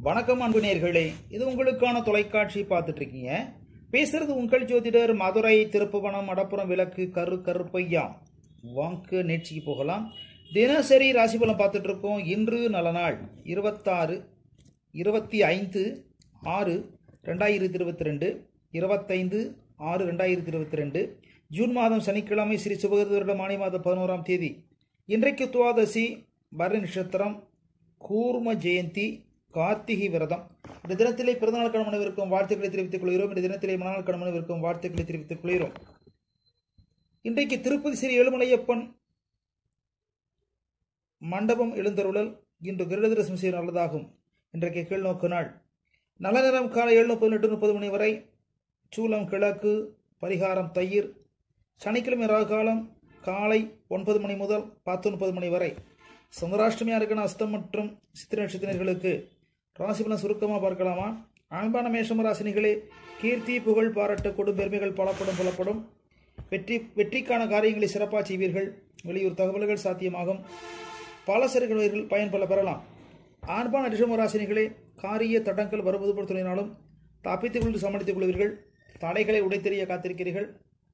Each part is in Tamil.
வணக்கம் அன்பு நேர்களே இது உங்களுக்கான தொலைக்காட்சி பார்த்துட்டு இருக்கீங்க பேசுறது உங்கள் ஜோதிடர் மதுரை திருப்புவனம் மடப்புறம் விளக்கு கரு கருப்பையா வாங்க நேர்ச்சிக்கு போகலாம் தினசரி ராசி பலன் பார்த்துட்டு இருக்கோம் இன்று நல்ல நாள் இருபத்தாறு இருபத்தி ஐந்து ஆறு ரெண்டாயிரத்தி இருபத்தி ரெண்டு இருபத்தைந்து ஆறு ரெண்டாயிரத்தி இருபத்தி ரெண்டு ஜூன் மாதம் சனிக்கிழமை ஸ்ரீ சுபகிருத வருடம் ஆணி மாதம் பதினோராம் தேதி இன்றைக்கு துவாதசி பரணி நட்சத்திரம் கூர்ம ஜெயந்தி கார்த்திகை விரதம் இந்த தினத்திலே பிறந்தநாள் கணவனவிற்கும் வாழ்த்துக்களை தெரிவித்துக் கொள்கிறோம் இந்த தினத்திலே மணநாள் கணவனவிற்கும் வாழ்த்துக்களை தெரிவித்துக் கொள்கிறோம் இன்றைக்கு திருப்பதி ஸ்ரீ ஏழுமலையப்பன் மண்டபம் எழுந்தருளல் இன்று கிருடதரிசனம் செய்ய நல்லதாகும் இன்றைக்கு கீழ்நோக்கு நாள் நல்ல நேரம் காலை ஏழு பதினெட்டு முப்பது மணி வரை சூலம் கிழக்கு பரிகாரம் தயிர் சனிக்கிழமை ராகாலம் காலை ஒன்பது மணி முதல் பத்து முப்பது மணி வரை சந்திராஷ்டமியாக இருக்கிற அஸ்தம் மற்றும் சித்திர நட்சத்திரர்களுக்கு ராசி பலன் சுருக்கமாக பார்க்கலாமா அன்பான மேஷம ராசினிகளே கீர்த்தி புகழ் பாராட்டு கொடும் பெருமைகள் பலப்படும் புலப்படும் வெற்றி வெற்றிக்கான காரியங்களை சிறப்பாக செய்வீர்கள் வெளியூர் தகவல்கள் சாத்தியமாகும் பல சிறுகள் பயன் பல பெறலாம் ஆண்பான ரிஷம ராசினிகளே காரிய தடங்கள் வருவது போல் துணினாலும் தப்பித்துக் கொண்டு சமாளித்துக் கொள்வீர்கள் தடைகளை உடைத்தெறிய காத்திருக்கிறீர்கள்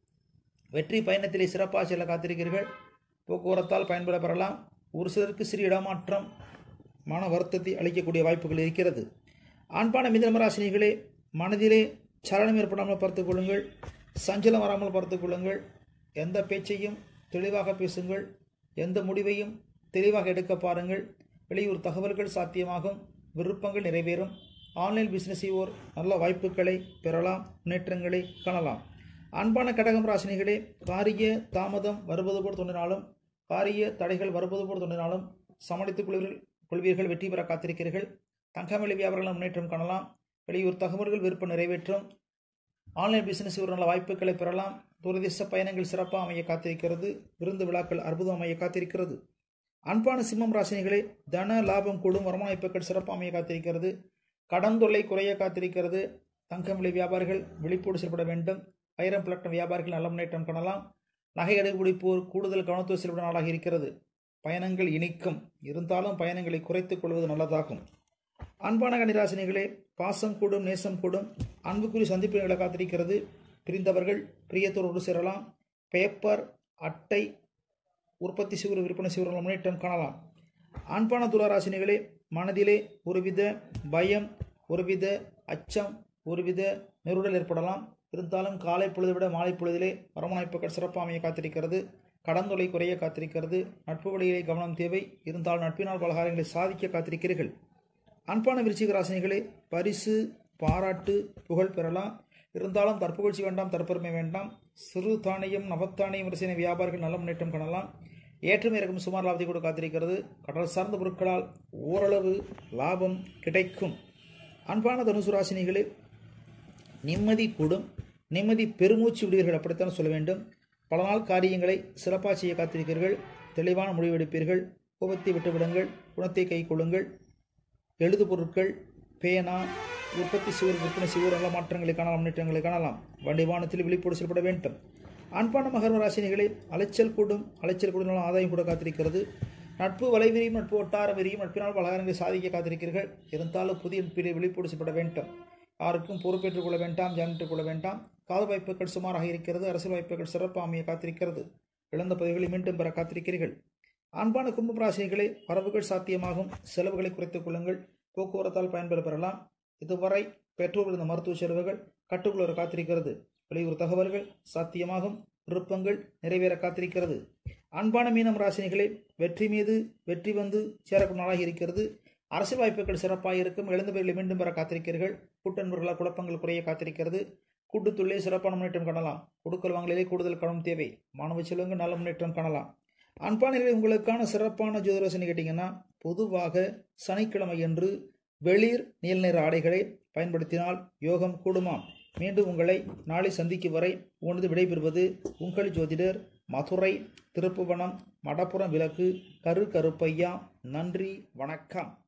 வெற்றி பயணத்திலே சிறப்பாக செல்ல காத்திருக்கிறீர்கள் போக்குவரத்தால் பயன்பெற பெறலாம் ஒரு சிலருக்கு சிறு இடமாற்றம் மன வருத்தத்தை அளிக்கக்கூடிய வாய்ப்புகள் இருக்கிறது ஆண்பான மிதனமராசினிகளே மனதிலே சலனம் ஏற்படாமல் பார்த்துக் கொள்ளுங்கள் சஞ்சலம் வராமல் பார்த்துக் கொள்ளுங்கள் எந்த பேச்சையும் தெளிவாக பேசுங்கள் எந்த முடிவையும் தெளிவாக எடுக்க பாருங்கள் வெளியூர் தகவல்கள் சாத்தியமாகும் விருப்பங்கள் நிறைவேறும் ஆன்லைன் பிசினஸ் செய்வோர் நல்ல வாய்ப்புகளை பெறலாம் முன்னேற்றங்களை காணலாம் அன்பான கடகம் ராசினிகளே காரிய தாமதம் வருவது போல் தோன்றினாலும் காரிய தடைகள் வருவது போல் தோன்றினாலும் சமாளித்துக் கொள்வீர்கள் கொள்வீர்கள் வெற்றி பெற காத்திருக்கிறீர்கள் தங்கமலை வியாபாரங்கள் முன்னேற்றம் காணலாம் வெளியூர் தகவல்கள் விருப்பம் நிறைவேற்றும் ஆன்லைன் பிசினஸ் ஒரு நல்ல வாய்ப்புகளை பெறலாம் தூரதேச பயணங்கள் சிறப்பாக அமைய காத்திருக்கிறது விருந்து விழாக்கள் அற்புதம் அமைய காத்திருக்கிறது அன்பான சிம்மம் ராசினிகளே தன லாபம் கூடும் வருமான வாய்ப்புகள் சிறப்பாக அமைய காத்திருக்கிறது கடன் தொல்லை குறைய காத்திருக்கிறது தங்கம் விலை வியாபாரிகள் விழிப்போடு செயல்பட வேண்டும் வைரம் பிளட்டம் வியாபாரிகள் நல்ல முன்னேற்றம் காணலாம் நகை கடைபிடிப்போர் கூடுதல் கவனத்தோடு செயல்பட நாளாக இருக்கிறது பயணங்கள் இனிக்கும் இருந்தாலும் பயணங்களை குறைத்துக் கொள்வது நல்லதாகும் அன்பான கணிராசினிகளே பாசம் கூடும் நேசம் கூடும் அன்புக்குரிய சந்திப்புகளை காத்திருக்கிறது பிரிந்தவர்கள் பிரியத்தோடு சேரலாம் பேப்பர் அட்டை உற்பத்தி செய்கிற விற்பனை செய்கிற முன்னேற்றம் காணலாம் அன்பான துளாராசினிகளே மனதிலே ஒருவித பயம் ஒருவித அச்சம் ஒருவித நெருடல் ஏற்படலாம் இருந்தாலும் காலை பொழுதை விட மாலை பொழுதிலே வரமணைப்புகள் சிறப்பாக அமைய காத்திருக்கிறது கடந்தொலை குறைய காத்திருக்கிறது நட்பு வழியிலே கவனம் தேவை இருந்தால் நட்பினால் பலகாரங்களை சாதிக்க காத்திருக்கிறீர்கள் அன்பான விருச்சிக ராசினிகளே பரிசு பாராட்டு புகழ் பெறலாம் இருந்தாலும் தற்புகழ்ச்சி வேண்டாம் தற்பெருமை வேண்டாம் சிறு தானியம் நவத்தானியம் வரிசையின வியாபாரிகள் நல்ல முன்னேற்றம் காணலாம் ஏற்றுமை இறக்கும் சுமார் லாபத்தை கூட காத்திருக்கிறது கடல் சார்ந்த பொருட்களால் ஓரளவு லாபம் கிடைக்கும் அன்பான தனுசு ராசினிகளே நிம்மதி கூடும் நிம்மதி பெருமூச்சு விடுவீர்கள் அப்படித்தான் சொல்ல வேண்டும் பல நாள் காரியங்களை சிறப்பாக செய்ய காத்திருக்கிறீர்கள் தெளிவான முடிவெடுப்பீர்கள் கோபத்தை விட்டுவிடுங்கள் குணத்தை கை கொள்ளுங்கள் எழுது பொருட்கள் பேனா உற்பத்தி செய்வோர் விற்பனை செய்வோர் நல்ல மாற்றங்களை காணலாம் முன்னேற்றங்களை காணலாம் வண்டி வானத்தில் விழிப்போடு செயல்பட வேண்டும் அன்பான மகர ராசினிகளே அலைச்சல் கூடும் அலைச்சல் கூடும் ஆதாயம் கூட காத்திருக்கிறது நட்பு வலை விரியும் நட்பு வட்டார விரியும் நட்பினால் பலகாரங்களை சாதிக்க காத்திருக்கிறீர்கள் இருந்தாலும் புதிய நட்பிலே விழிப்போடு செயல்பட வேண்டும் யாருக்கும் பொறுப்பேற்றுக் கொள்ள வேண்டாம் ஜாமீட்டுக் கொள்ள வேண்டாம் காதல் வாய்ப்புகள் சுமாராக இருக்கிறது அரசியல் வாய்ப்புகள் சிறப்பாக அமைய காத்திருக்கிறது இழந்த பதவிகளை மீண்டும் பெற காத்திருக்கிறீர்கள் அன்பான குடும்ப ராசினிகளே வரவுகள் சாத்தியமாகும் செலவுகளை குறைத்துக் கொள்ளுங்கள் போக்குவரத்தால் பயன்பெற பெறலாம் இதுவரை பெற்றோர் இருந்த மருத்துவ செலவுகள் கட்டுக்குள்ள காத்திருக்கிறது வெளியூர் தகவல்கள் சாத்தியமாகும் விருப்பங்கள் நிறைவேற காத்திருக்கிறது அன்பான மீனம் ராசினிகளே வெற்றி மீது வெற்றி வந்து சேரக்கூடிய நாளாக இருக்கிறது அரசியல் வாய்ப்புகள் சிறப்பாக இருக்கும் இழந்த பேர்களை மீண்டும் பெற காத்திருக்கிறீர்கள் கூட்டன்பர்களால் குழப்பங்கள் குறைய காத்திருக்கிறது கூட்டுத்துள்ளே சிறப்பான முன்னேற்றம் காணலாம் கொடுக்கல் வாங்கலிலே கூடுதல் கவனம் தேவை மாணவ செல்வங்கள் நல்ல முன்னேற்றம் காணலாம் அன்பான உங்களுக்கான சிறப்பான ஜோதிரசனை கேட்டிங்கன்னா பொதுவாக சனிக்கிழமை என்று வெளிர் நீல நிற ஆடைகளை பயன்படுத்தினால் யோகம் கூடுமாம் மீண்டும் உங்களை நாளை சந்திக்கும் வரை உனது விடைபெறுவது உங்கள் ஜோதிடர் மதுரை திருப்புவனம் மடப்புறம் விளக்கு கரு கருப்பையா நன்றி வணக்கம்